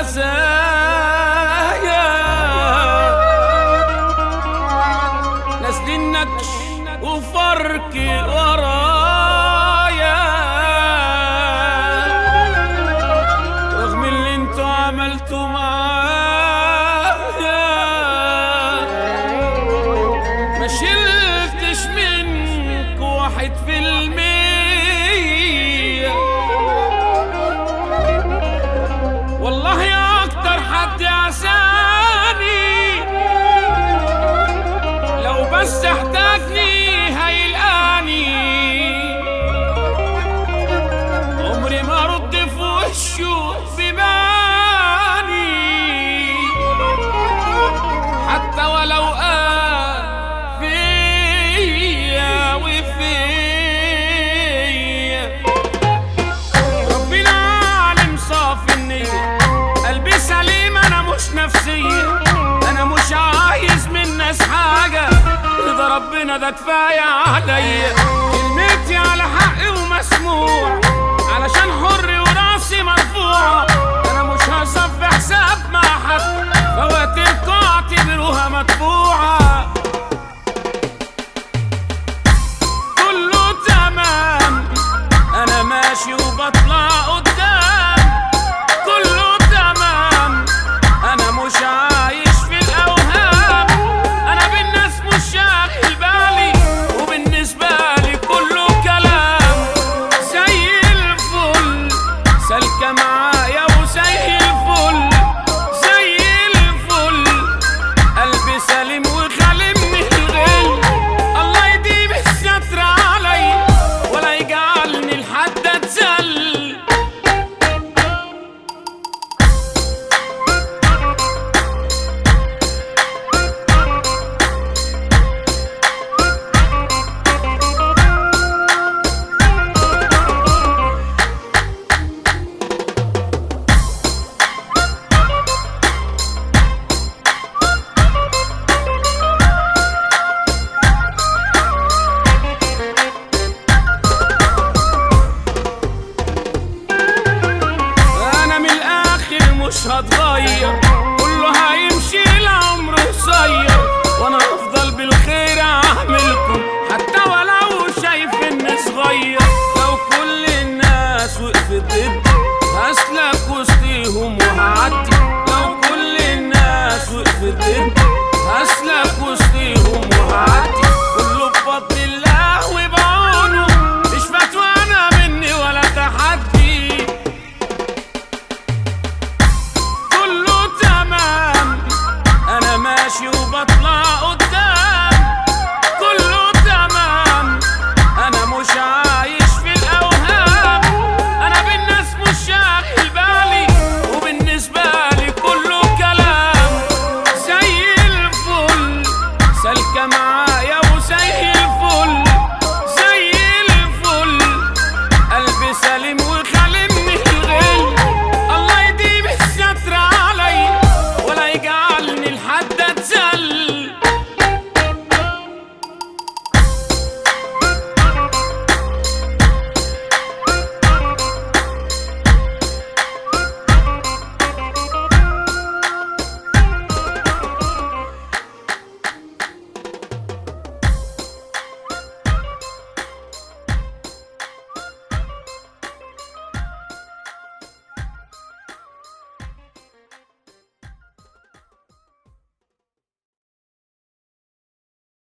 المزايا نازلين نكش وفرق ورايا رغم اللي انتوا عملتوا معايا ما شلتش منك واحد في المية والله يا اكتر حد عساني لو بس احتاجني هيلقاني عمري ما رد في وشه بباني حتى ولو قال فيا وفيا ربنا عالم صافي النية قلبي سليم انا مش نفسية انا مش عايز من الناس حاجة رضا ربنا ده كفاية عليا كلمتي على حقي ومسموع علشان حر وراسي مرفوع انا مش هصفي حساب مع حد فواتيركم اعتبروها مدفوعة